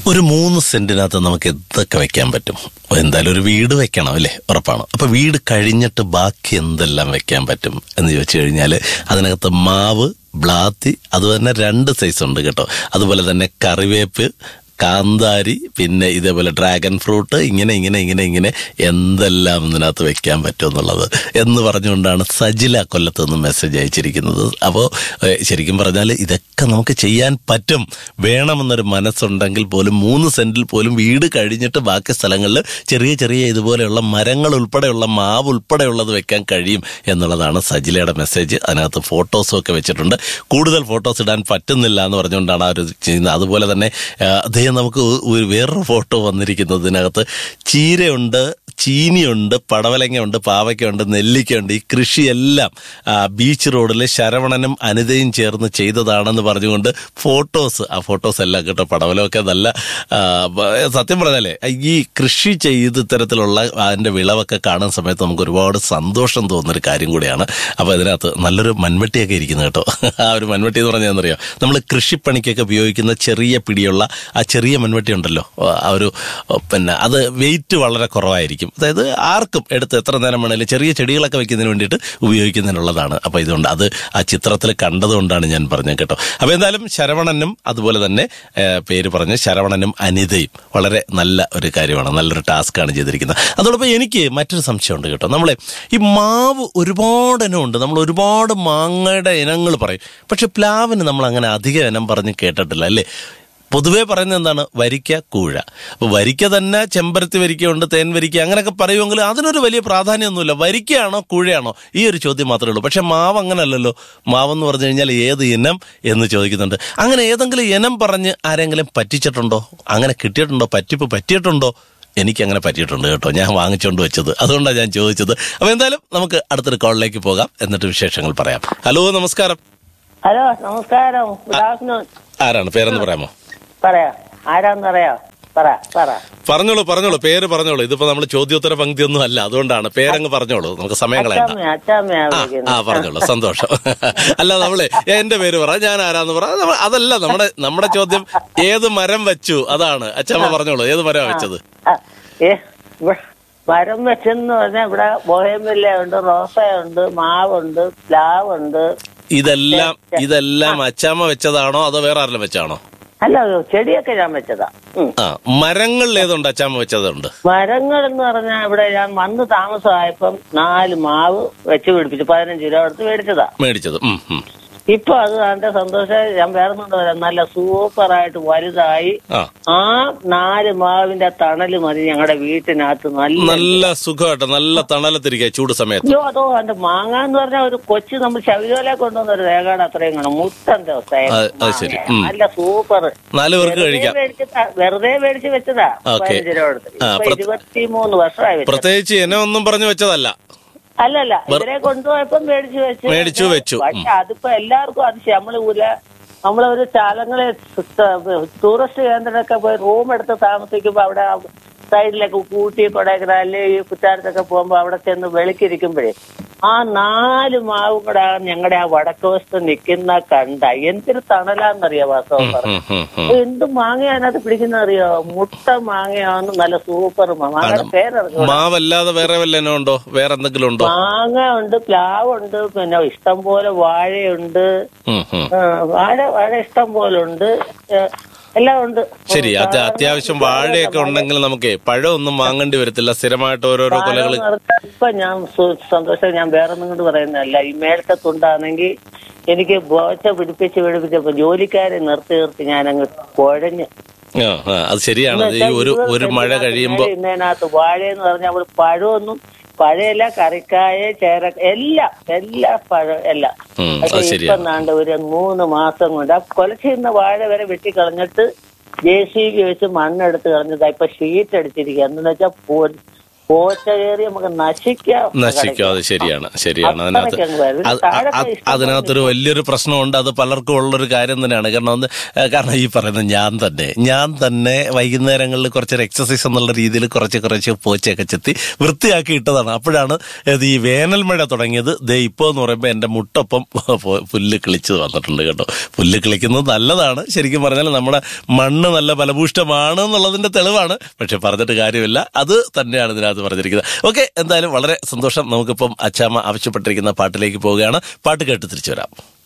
ഒരു മൂന്ന് സെന്റിനകത്ത് നമുക്ക് എന്തൊക്കെ വെക്കാൻ പറ്റും എന്തായാലും ഒരു വീട് വെക്കണം അല്ലേ ഉറപ്പാണ് അപ്പൊ വീട് കഴിഞ്ഞിട്ട് ബാക്കി എന്തെല്ലാം വെക്കാൻ പറ്റും എന്ന് ചോദിച്ചു കഴിഞ്ഞാൽ അതിനകത്ത് മാവ് ബ്ലാത്തി അത് തന്നെ രണ്ട് സൈസ് ഉണ്ട് കേട്ടോ അതുപോലെ തന്നെ കറിവേപ്പ് കാന്താരി പിന്നെ ഇതേപോലെ ഡ്രാഗൺ ഫ്രൂട്ട് ഇങ്ങനെ ഇങ്ങനെ ഇങ്ങനെ ഇങ്ങനെ എന്തെല്ലാം ഇതിനകത്ത് വെക്കാൻ പറ്റും എന്നുള്ളത് എന്ന് പറഞ്ഞുകൊണ്ടാണ് സജില കൊല്ലത്ത് നിന്ന് മെസ്സേജ് അയച്ചിരിക്കുന്നത് അപ്പോൾ ശരിക്കും പറഞ്ഞാൽ ഇതൊക്കെ നമുക്ക് ചെയ്യാൻ പറ്റും വേണമെന്നൊരു മനസ്സുണ്ടെങ്കിൽ പോലും മൂന്ന് സെന്റിൽ പോലും വീട് കഴിഞ്ഞിട്ട് ബാക്കി സ്ഥലങ്ങളിൽ ചെറിയ ചെറിയ ഇതുപോലെയുള്ള മരങ്ങൾ ഉൾപ്പെടെയുള്ള മാവ് ഉൾപ്പെടെയുള്ളത് വെക്കാൻ കഴിയും എന്നുള്ളതാണ് സജിലയുടെ മെസ്സേജ് അതിനകത്ത് ഫോട്ടോസും ഒക്കെ വെച്ചിട്ടുണ്ട് കൂടുതൽ ഫോട്ടോസ് ഇടാൻ പറ്റുന്നില്ല എന്ന് പറഞ്ഞുകൊണ്ടാണ് അവർ ചെയ്യുന്നത് അതുപോലെ തന്നെ ആ, ദേ നമുക്ക് ഒരു വേറൊരു ഫോട്ടോ വന്നിരിക്കുന്നതിനകത്ത് ചീരയുണ്ട് ചീനിയുണ്ട് പടവലങ്ങയുണ്ട് പാവയ്ക്കുണ്ട് നെല്ലിക്കയുണ്ട് ഈ കൃഷിയെല്ലാം ആ, ബീച്ച് റോഡിൽ ശരവണനും അനിതയും ചേർന്ന് ചെയ്തതാണെന്ന് പറഞ്ഞുകൊണ്ട് ഫോട്ടോസ് ആ ഫോട്ടോസ് എല്ലാം കേട്ടോ പടവലമൊക്കെ നല്ല ആ, ബ- സത്യം പറഞ്ഞാലേ ഈ കൃഷി ചെയ്ത് ഇത്തരത്തിലുള്ള അതിന്റെ വിളവൊക്കെ കാണുന്ന സമയത്ത് നമുക്ക് ഒരുപാട് സന്തോഷം തോന്നുന്നൊരു കാര്യം കൂടിയാണ് അപ്പൊ ഇതിനകത്ത് നല്ലൊരു മൺവെട്ടിയൊക്കെ ഇരിക്കുന്നത് കേട്ടോ ആ ഒരു മൺവെട്ടി എന്ന് പറഞ്ഞാൽ എന്നറിയോ നമ്മൾ കൃഷിപ്പണിക്കൊക്കെ ഉപയോഗിക്കുന്ന ചെറിയ പിടിയുള്ള ആ ചെറിയ മൺവെട്ടി ഉണ്ടല്ലോ ആ ഒരു പിന്നെ അത് വെയിറ്റ് വളരെ കുറവായിരിക്കും അതായത് ആർക്കും എടുത്ത് എത്ര നേരം വേണേലും ചെറിയ ചെടികളൊക്കെ വെക്കുന്നതിന് വേണ്ടിയിട്ട് ഉപയോഗിക്കുന്നതിനുള്ളതാണ് അപ്പൊ ഇതുകൊണ്ട് അത് ആ ചിത്രത്തിൽ കണ്ടതുകൊണ്ടാണ് ഞാൻ പറഞ്ഞത് കേട്ടോ അപ്പൊ എന്തായാലും ശരവണനും അതുപോലെ തന്നെ ഏ, പേര് പറഞ്ഞ ശരവണനും അനിതയും വളരെ നല്ല ഒരു കാര്യമാണ് നല്ലൊരു ടാസ്ക്കാണ് ചെയ്തിരിക്കുന്നത് അതോടൊപ്പം എനിക്ക് മറ്റൊരു സംശയമുണ്ട് കേട്ടോ നമ്മളെ ഈ മാവ് ഒരുപാട് ഇനം ഉണ്ട് നമ്മൾ ഒരുപാട് മാങ്ങയുടെ ഇനങ്ങൾ പറയും പക്ഷെ പ്ലാവിന് നമ്മൾ അങ്ങനെ അധികം ഇനം പറഞ്ഞ് കേട്ടിട്ടില്ല അല്ലേ പൊതുവേ പറയുന്നത് എന്താണ് വരിക്ക കൂഴ അപ്പൊ വരിക്ക തന്നെ ചെമ്പരത്തി വരിക്കയുണ്ട് തേൻ വരിക്ക അങ്ങനെയൊക്കെ പറയുമെങ്കിൽ അതിനൊരു വലിയ പ്രാധാന്യമൊന്നുമില്ല വരിക്കയാണോ കൂഴയാണോ ഈ ഒരു ചോദ്യം മാത്രമേ ഉള്ളൂ പക്ഷെ മാവ് അങ്ങനല്ലല്ലോ മാവെന്ന് പറഞ്ഞു കഴിഞ്ഞാൽ ഏത് ഇനം എന്ന് ചോദിക്കുന്നുണ്ട് അങ്ങനെ ഏതെങ്കിലും ഇനം പറഞ്ഞ് ആരെങ്കിലും പറ്റിച്ചിട്ടുണ്ടോ അങ്ങനെ കിട്ടിയിട്ടുണ്ടോ പറ്റിപ്പ് പറ്റിയിട്ടുണ്ടോ എനിക്ക് അങ്ങനെ പറ്റിയിട്ടുണ്ട് കേട്ടോ ഞാൻ വാങ്ങിച്ചുകൊണ്ട് വെച്ചത് അതുകൊണ്ടാണ് ഞാൻ ചോദിച്ചത് അപ്പൊ എന്തായാലും നമുക്ക് അടുത്തൊരു കോളിലേക്ക് പോകാം എന്നിട്ട് വിശേഷങ്ങൾ പറയാം ഹലോ നമസ്കാരം ഹലോ നമസ്കാരം ഗുഡ് ആഫ്റ്റർനൂൺ ആരാണ് പേരെന്ന് പറയാമോ പറയാ ആരാന്ന് പറയാ പറ പറ പറഞ്ഞോളൂ പറഞ്ഞോളൂ പേര് പറഞ്ഞോളൂ ഇതിപ്പോ നമ്മൾ ചോദ്യോത്തര പങ്ക്തി ഒന്നും അല്ല അതുകൊണ്ടാണ് പേരങ്ങ് പറഞ്ഞോളൂ നമുക്ക് സമയം കളയണ്ട അച്ചാമ്മ അച്ചാമ്മയാ ആ ആ വിളിക്കുന്നത് പറഞ്ഞോളൂ സന്തോഷം അല്ല നമ്മളെ എന്റെ പേര് പറ ഞാൻ ആരാന്ന് പറ നമ്മ- അതല്ല നമ്മുടെ നമ്മുടെ ചോദ്യം ഏത് മരം വെച്ചു അതാണ് അച്ഛമ്മ പറഞ്ഞോളൂ ഏത് മരം വെച്ചത് ആ, ഏ, ഇവിടെ മരം വെച്ചെന്ന് പറഞ്ഞാൽ ഇവിടെ ബോഹേമില്ല ഉണ്ട് റോസയുണ്ട് മാവുണ്ട് പ്ലാവുണ്ട് ഇതെല്ലാം ഇതെല്ലാം അച്ഛമ്മ വെച്ചതാണോ അതോ വേറെ ആരെല്ലാം വെച്ചാണോ അല്ല ചെടിയൊക്കെ ഞാൻ വെച്ചതാ ഉം. ആ മരങ്ങളിൽ ഏതുണ്ട് അച്ഛമ്മ വെച്ചതുണ്ട് മരങ്ങൾ എന്ന് പറഞ്ഞാൽ ഇവിടെ ഞാൻ വന്ന് താമസമായപ്പം നാല് മാവ് വെച്ച് പിടിപ്പിച്ചു പതിനഞ്ച് രൂപ കൊടുത്ത് മേടിച്ചതാ മേടിച്ചത് ഉം, ഉം. ഇപ്പൊ അത് എന്റെ സന്തോഷം ഞാൻ വേറെ കൊണ്ട് വരാം നല്ല സൂപ്പറായിട്ട് വലുതായി ആ ആ നാല് മാവിന്റെ തണല് മതി ഞങ്ങളുടെ വീട്ടിനകത്ത് നല്ല നല്ല സുഖമായിട്ട് നല്ല തണലത്തിരിക്കുക ചൂട് സമയത്ത് അയ്യോ അതോ എന്റെ മാങ്ങ എന്ന് പറഞ്ഞാൽ ഒരു കൊച്ചു നമ്മൾ ശവിതോലെ കൊണ്ടുവന്ന ഒരു രേഖയുടെ അത്രയും കാണും മുട്ടന്റെ അത് അത് ശരി. ഉം. നല്ല സൂപ്പർ നാല് പേർക്ക് കഴിക്കാം വെറുതെ മേടിച്ച് വെച്ചതാ ഓക്കേ. പതിനഞ്ച് രൂപ കൊടുത്ത് ആ, ഇപ്പൊ പ്ര- ഇരുപത്തിമൂന്ന് വർഷമായി വെച്ചത് പ്രത്യേകിച്ച് എന്നെ ഒന്നും പറഞ്ഞു വെച്ചതല്ല അല്ലല്ല ഇവരെ കൊണ്ടുപോയപ്പോ മേടിച്ചു വെച്ചു മേടിച്ചു വെച്ചു. പക്ഷെ അതിപ്പോ എല്ലാവർക്കും അതിശയം നമ്മള് ഊല നമ്മളൊരു ചാലങ്ങളെ ടൂറിസ്റ്റ് കേന്ദ്രമൊക്കെ പോയി റൂം എടുത്ത് താമസിക്കുമ്പോ അവിടെ സൈഡിലൊക്കെ കൂട്ടി കൊടൈക്കനാല് ഈ കുറ്റാരത്തൊക്കെ പോകുമ്പോ അവിടെ ചെന്ന് വെളുക്കിരിക്കുമ്പോഴേ ആ നാല് മാവും കൂടെ ആ ഞങ്ങളുടെ ആ വടക്ക് വശത്ത് നിൽക്കുന്ന കണ്ട എന്തൊരു തണലാന്നറിയോ വാസ്തവം പറഞ്ഞു ഉം, ഉം, ഉം. എന്ത് മാങ്ങ അതിനകത്ത് പിടിക്കുന്ന അറിയോ മുട്ട മാങ്ങയാണ് നല്ല സൂപ്പർ മാങ്ങയുടെ പേരറിഞ്ഞു മാവല്ലാതെ വേറെ വല്ല ഇനം ഉണ്ടോ വേറെ എന്തെങ്കിലും ഉണ്ടോ മാങ്ങ ഉണ്ട് പ്ലാവുണ്ട് പിന്നെ ഇഷ്ടം പോലെ വാഴയുണ്ട് ഉം, ഉം. ആ, വാഴ വാഴ ഇഷ്ടം പോലെ ഉണ്ട് ഏ, എല്ലാം ഉണ്ട് ശരി അത് അത്യാവശ്യം വാഴയൊക്കെ ഉണ്ടെങ്കിൽ നമുക്ക് പഴമൊന്നും വാങ്ങേണ്ടി വരത്തില്ല സ്ഥിരമായിട്ട് ഓരോരോ കൊലകൾ ഇപ്പൊ ഞാൻ സു- സന്തോഷം ഞാൻ വേറെ ഒന്നും കൊണ്ട് പറയുന്നതല്ല ഈ മേളത്തെ തുണ്ടാണെങ്കിൽ എനിക്ക് ബോച്ച പിടിപ്പിച്ച് പിടിപ്പിച്ചപ്പോ ജോലിക്കാരെ നിർത്തി നിർത്തി ഞാൻ അങ്ങ് കുഴഞ്ഞ് ആ ആ, അത് ശരിയാണ് അത് ഈ ഒരു ഒരു മഴ കഴിയുമ്പോ ഇന്നതിനകത്ത് വാഴയെന്ന് പറഞ്ഞാൽ അവള് പഴമൊന്നും പഴയല്ല കറിക്കായ ചേര എല്ലാം എല്ലാ പഴം എല്ലാം ഉം, പക്ഷെ അത് ഇപ്പൊ ശരിയാണ് നാണ്ട് ഒരു മൂന്ന് മാസം കൊണ്ട് ആ കൊല ചെയ്യുന്ന വാഴ വരെ വെട്ടിക്കളഞ്ഞിട്ട് ജെ സി ബി വെച്ച് മണ്ണെടുത്ത് കളഞ്ഞതാ ഇപ്പൊ ഷീറ്റ് അടിച്ചിരിക്കുക എന്ന് വെച്ചാൽ പോച്ച കയറി നമുക്ക് നശിക്കാം നശിക്കും അത് ശരിയാണ് ശരിയാണ് അതിനകത്ത് അത്രയ്ക്ക് അങ്ങ് വരും. അത് താഴെ അത് ഇഷ്ടം അതിനകത്തൊരു വലിയൊരു പ്രശ്നമുണ്ട് അത് പലർക്കും ഉള്ളൊരു കാര്യം തന്നെയാണ് കാരണം ഒന്ന് ഏഹ് കാരണം ഈ പറയുന്ന ഞാൻ തന്നെ ഞാൻ തന്നെ വൈകുന്നേരങ്ങളിൽ കുറച്ചൊരു എക്സസൈസ് എന്നുള്ള രീതിയിൽ കുറച്ച് കുറച്ച് പോച്ചയൊക്കെ ചെത്തി വൃത്തിയാക്കി ഇട്ടതാണ് അപ്പോഴാണ് ഇത് ഈ വേനൽ മഴ തുടങ്ങിയത് ദേ ഇപ്പോൾ എന്ന് പറയുമ്പോൾ എൻ്റെ മുട്ടൊപ്പം പോ- പുല്ല് കിളിച്ച് വന്നിട്ടുണ്ട് കേട്ടോ പുല്ല് കിളിക്കുന്നത് നല്ലതാണ് ശരിക്കും പറഞ്ഞാൽ നമ്മുടെ മണ്ണ് നല്ല ഫലഭൂഷ്ടമാണ് എന്നുള്ളതിന്റെ തെളിവാണ് പക്ഷെ പറഞ്ഞിട്ട് കാര്യമില്ല അത് തന്നെയാണ് ഇതിനകത്ത് പറഞ്ഞിരിക്കുന്നത് ഓക്കെ എന്തായാലും വളരെ സന്തോഷം നമുക്കിപ്പം അച്ചാമ്മ ആവശ്യപ്പെട്ടിരിക്കുന്ന പാട്ടിലേക്ക് പോവുകയാണ് പാട്ട് കേട്ട് തിരിച്ചു വരാം